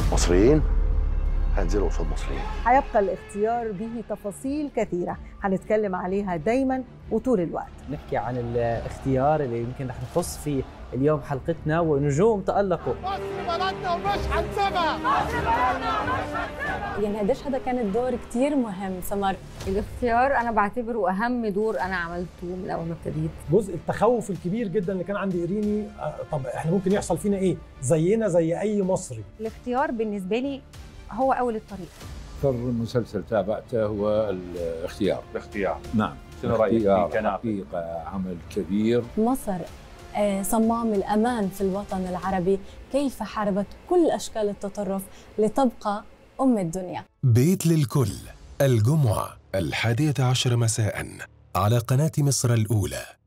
مصريين هينزلوا قصاد مصريين هيبقى الاختيار به تفاصيل كثيرة هنتكلم عليها دايما وطول الوقت نحكي عن الاختيار اللي يمكن رح نخص فيه اليوم حلقتنا ونجوم تألقوا مصر بلدنا ومش هنسيبها يعني قديش هذا كان الدور كتير مهم سمر الاختيار انا بعتبره اهم دور انا عملته من اول ما ابتديت جزء التخوف الكبير جدا اللي كان عند ايريني آه، طب احنا ممكن يحصل فينا ايه زينا زي اي مصري الاختيار بالنسبه لي هو اول الطريق أكثر مسلسل تابعته هو الاختيار الاختيار نعم شنو رايك الاختيار فيه كنافة؟ حقيقة عمل كبير مصر آه، صمام الأمان في الوطن العربي كيف حاربت كل أشكال التطرف لتبقى أم الدنيا بيت للكل الجمعة الحادية عشر مساء على قناة مصر الأولى